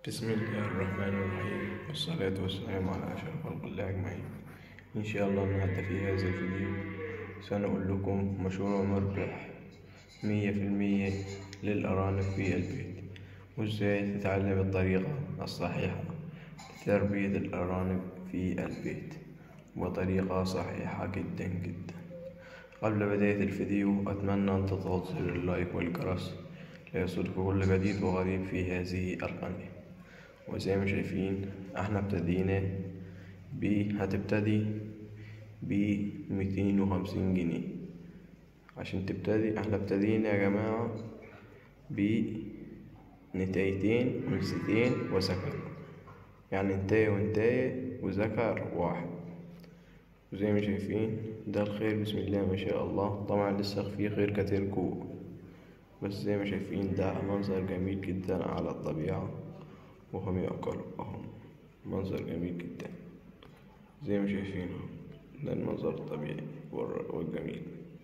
بسم الله الرحمن الرحيم والصلاة والسلام على أشرف خلق الله أجمعين إن شاء الله النهاردة في هذا الفيديو سنقول لكم مشروع مربح مية في المية للأرانب في البيت وإزاي تتعلم الطريقة الصحيحة لتربية الأرانب في البيت وطريقة صحيحة جدا جدا قبل بداية الفيديو أتمنى أن تضغط زر اللايك والجرس ليصلك كل جديد وغريب في هذه القناة وزي ما شايفين احنا ابتدينا ب هتبتدي بميتين وخمسين جنيه عشان تبتدي احنا ابتدينا يا جماعة بنتايتين ونستين وذكر يعني انتاية وانتاية وذكر واحد وزي ما شايفين ده الخير بسم الله ما شاء الله طبعا لسه في خير كتير جوه بس زي ما شايفين ده منظر جميل جدا على الطبيعة وهم يأكلوا أهو منظر جميل جدا زي ما شايفين أهو ده المنظر الطبيعي والجميل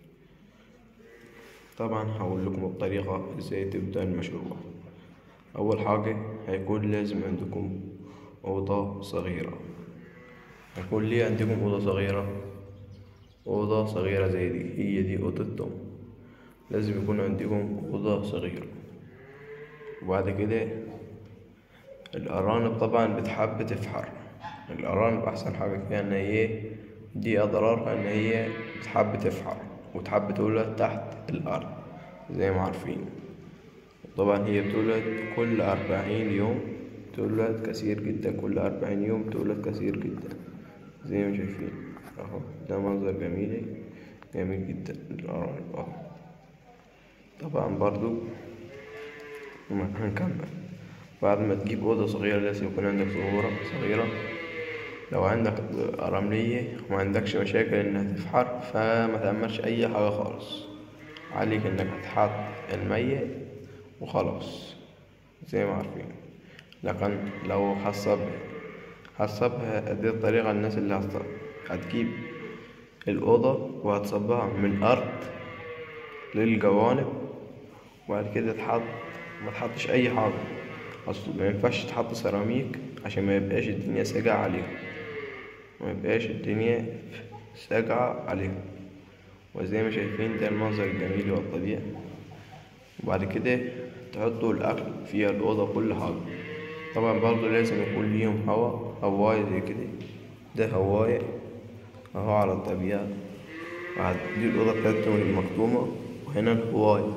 طبعا هقول لكم الطريقة ازاي تبدأ المشروع أول حاجة هيكون لازم عندكم أوضة صغيرة هيكون ليه عندكم أوضة صغيرة أوضة صغيرة زي دي هي دي أوضتهم لازم يكون عندكم أوضة صغيرة وبعد كده الأرانب طبعا بتحب تفحر الأرانب أحسن حاجة فيها إن هي دي أضرارها إن هي بتحب تفحر وتحب تولد تحت الأرض زي ما عارفين طبعا هي بتولد كل أربعين يوم تولد كثير جدا كل أربعين يوم تولد كثير جدا زي ما شايفين أهو ده منظر جميل جميل جدا الأرانب أهو طبعا برضو هنكمل بعد ما تجيب أوضة صغيرة لازم يكون عندك صغورة صغيرة لو عندك رملية وما عندكش مشاكل إنها تفحر فما تعملش أي حاجة خالص عليك إنك هتحط المية وخلاص زي ما عارفين لكن لو هتصبها هتصبها دي الطريقة الناس اللي هتصب هتجيب الأوضة وهتصبها من الأرض للجوانب وبعد كده تحط ما تحطش أي حاجة أصل ما ينفعش تحط سيراميك عشان ما يبقاش الدنيا ساقعة عليهم ما يبقاش الدنيا ساقعة عليهم وزي ما شايفين ده المنظر الجميل والطبيعي وبعد كده تحطوا الأكل فيها الأوضة كل حاجة طبعا برضه لازم يكون ليهم هوا هواية زي كده ده هواية أهو على الطبيعة بعد دي الأوضة بتاعتهم المكتومة وهنا الهواية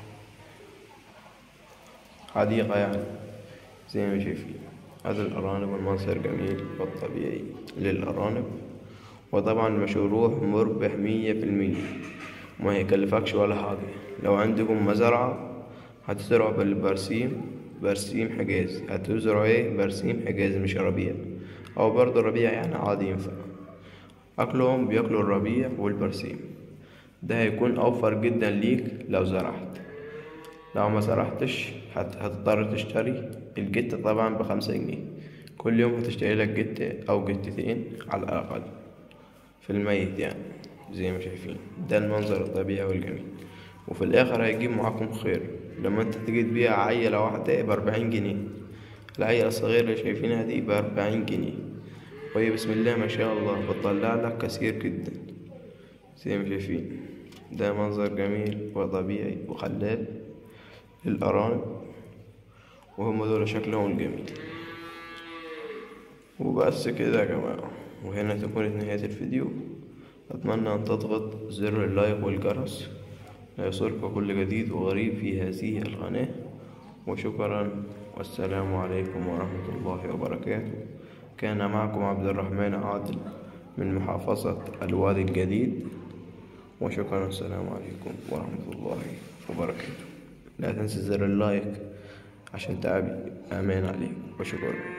حديقة يعني زي ما شايفين هذا الأرانب المنظر جميل والطبيعي للأرانب وطبعا مشروع مربح مية في المية ما يكلفكش ولا حاجة لو عندكم مزرعة هتزرعوا بالبرسيم برسيم حجاز هتزرعوا ايه برسيم حجاز مش ربيع أو برضه ربيع يعني عادي ينفع أكلهم بياكلوا الربيع والبرسيم ده هيكون أوفر جدا ليك لو زرعت لو ما زرعتش هتضطر تشتري الجتة طبعا بخمسة جنيه كل يوم هتشتري لك جتة أو جتتين على الأقل في الميت يعني زي ما شايفين ده المنظر الطبيعي والجميل وفي الآخر هيجيب معاكم خير لما انت تجي تبيع عيلة واحدة بأربعين جنيه العيلة الصغيرة اللي شايفينها دي بأربعين جنيه وهي بسم الله ما شاء الله بتطلع لك كثير جدا زي ما شايفين ده منظر جميل وطبيعي وخلاب للأرانب وهم دول شكلهم جميل وبس كده يا جماعة وهنا تكون نهاية الفيديو أتمنى أن تضغط زر اللايك والجرس ليصلك كل جديد وغريب في هذه القناة وشكرا والسلام عليكم ورحمة الله وبركاته كان معكم عبد الرحمن عادل من محافظة الوادي الجديد وشكرا السلام عليكم ورحمة الله وبركاته لا تنسى زر اللايك عشان تعبي أمان عليك وشكرا